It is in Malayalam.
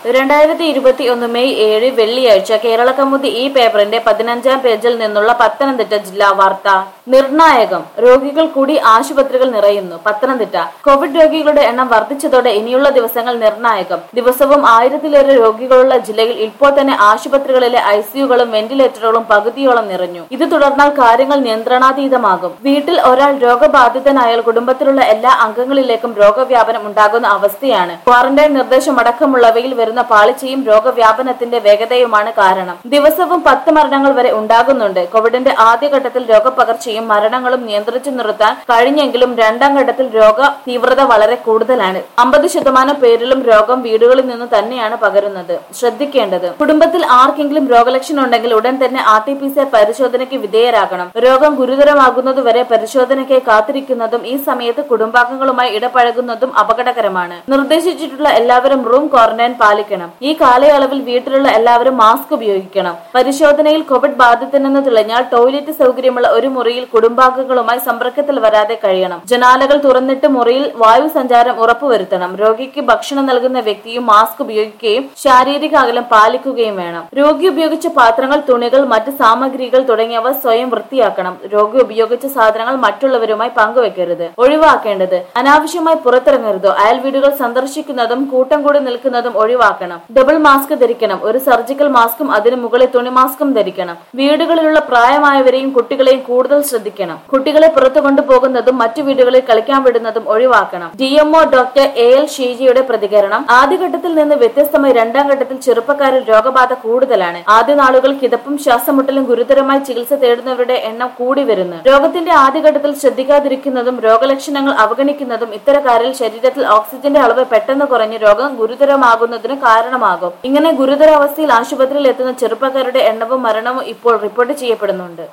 രണ്ടായിരത്തി ഇരുപത്തി ഒന്ന് മെയ് ഏഴ് വെള്ളിയാഴ്ച കേരള കൗമുദി ഈ പേപ്പറിന്റെ പതിനഞ്ചാം പേജിൽ നിന്നുള്ള പത്തനംതിട്ട ജില്ലാ വാർത്ത നിർണായകം രോഗികൾ കൂടി ആശുപത്രികൾ നിറയുന്നു പത്തനംതിട്ട കോവിഡ് രോഗികളുടെ എണ്ണം വർദ്ധിച്ചതോടെ ഇനിയുള്ള ദിവസങ്ങൾ നിർണായകം ദിവസവും ആയിരത്തിലേറെ രോഗികളുള്ള ജില്ലയിൽ ഇപ്പോൾ തന്നെ ആശുപത്രികളിലെ ഐസിയുകളും വെന്റിലേറ്ററുകളും പകുതിയോളം നിറഞ്ഞു ഇത് തുടർന്നാൽ കാര്യങ്ങൾ നിയന്ത്രണാതീതമാകും വീട്ടിൽ ഒരാൾ രോഗബാധിതനായാൽ കുടുംബത്തിലുള്ള എല്ലാ അംഗങ്ങളിലേക്കും രോഗവ്യാപനം ഉണ്ടാകുന്ന അവസ്ഥയാണ് ക്വാറന്റൈൻ നിർദ്ദേശമടക്കമുള്ളവയിൽ വരുന്ന പാളിച്ചയും രോഗവ്യാപനത്തിന്റെ വേഗതയുമാണ് കാരണം ദിവസവും പത്ത് മരണങ്ങൾ വരെ ഉണ്ടാകുന്നുണ്ട് കോവിഡിന്റെ ആദ്യഘട്ടത്തിൽ രോഗപകർച്ചയും മരണങ്ങളും നിയന്ത്രിച്ചു നിർത്താൻ കഴിഞ്ഞെങ്കിലും രണ്ടാം ഘട്ടത്തിൽ രോഗ തീവ്രത വളരെ കൂടുതലാണ് അമ്പത് ശതമാനം പേരിലും രോഗം വീടുകളിൽ നിന്ന് തന്നെയാണ് പകരുന്നത് ശ്രദ്ധിക്കേണ്ടത് കുടുംബത്തിൽ ആർക്കെങ്കിലും രോഗലക്ഷണം ഉണ്ടെങ്കിൽ ഉടൻ തന്നെ R T P C R പരിശോധനയ്ക്ക് വിധേയരാകണം രോഗം ഗുരുതരമാകുന്നതുവരെ പരിശോധനയ്ക്കായി കാത്തിരിക്കുന്നതും ഈ സമയത്ത് കുടുംബാംഗങ്ങളുമായി ഇടപഴകുന്നതും അപകടകരമാണ് നിർദ്ദേശിച്ചിട്ടുള്ള എല്ലാവരും റൂം ക്വാറന്റൈൻ പാലിക്കണം ഈ കാലയളവിൽ വീട്ടിലുള്ള എല്ലാവരും മാസ്ക് ഉപയോഗിക്കണം പരിശോധനയിൽ കോവിഡ് ബാധിതനെന്ന് തെളിഞ്ഞാൽ ടോയ്ലറ്റ് സൗകര്യമുള്ള ഒരു മുറിയിൽ കുടുംബാംഗങ്ങളുമായി സമ്പർക്കത്തിൽ വരാതെ കഴിയണം ജനാലകൾ തുറന്നിട്ട് മുറിയിൽ വായു സഞ്ചാരം ഉറപ്പുവരുത്തണം രോഗിക്ക് ഭക്ഷണം നൽകുന്ന വ്യക്തിയും മാസ്ക് ഉപയോഗിക്കുകയും ശാരീരിക അകലം പാലിക്കുകയും വേണം രോഗി ഉപയോഗിച്ച പാത്രങ്ങൾ തുണികൾ മറ്റ് സാമഗ്രികൾ തുടങ്ങിയവ സ്വയം വൃത്തിയാക്കണം രോഗി ഉപയോഗിച്ച സാധനങ്ങൾ മറ്റുള്ളവരുമായി പങ്കുവെക്കരുത് ഒഴിവാക്കേണ്ടത് അനാവശ്യമായി പുറത്തിറങ്ങരുത് അയൽ വീടുകൾ സന്ദർശിക്കുന്നതും കൂട്ടം കൂടി നിൽക്കുന്നതും ഒഴിവാക്കണം ഡബിൾ മാസ്ക് ധരിക്കണം ഒരു സർജിക്കൽ മാസ്കും അതിന് മുകളിൽ തുണി മാസ്കും ധരിക്കണം വീടുകളിലുള്ള പ്രായമായവരെയും കുട്ടികളെയും കൂടുതൽ ശ്രദ്ധിക്കണം കുട്ടികളെ പുറത്തു കൊണ്ടുപോകുന്നതും മറ്റു വീടുകളിൽ കളിക്കാൻ വിടുന്നതും ഒഴിവാക്കണം ഡിഎംഒ ഡോക്ടർ എ എൽ ഷീജിയുടെ പ്രതികരണം ആദ്യഘട്ടത്തിൽ നിന്ന് വ്യത്യസ്തമായി രണ്ടാം ഘട്ടത്തിൽ ചെറുപ്പക്കാരിൽ രോഗബാധ കൂടുതലാണ് ആദ്യ നാളുകൾ കിതപ്പും ശ്വാസമുട്ടലും ഗുരുതരമായി ചികിത്സ തേടുന്നവരുടെ എണ്ണം കൂടി വരുന്നു രോഗത്തിന്റെ ആദ്യഘട്ടത്തിൽ ശ്രദ്ധിക്കാതിരിക്കുന്നതും രോഗലക്ഷണങ്ങൾ അവഗണിക്കുന്നതും ഇത്തരക്കാരിൽ ശരീരത്തിൽ ഓക്സിജന്റെ അളവ് പെട്ടെന്ന് കുറഞ്ഞ് രോഗം ഗുരുതരമാകുന്നതിന് കാരണമാകും ഇങ്ങനെ ഗുരുതരാവസ്ഥയിൽ ആശുപത്രിയിൽ എത്തുന്ന ചെറുപ്പക്കാരുടെ എണ്ണവും മരണവും ഇപ്പോൾ റിപ്പോർട്ട് ചെയ്യപ്പെടുന്നുണ്ട്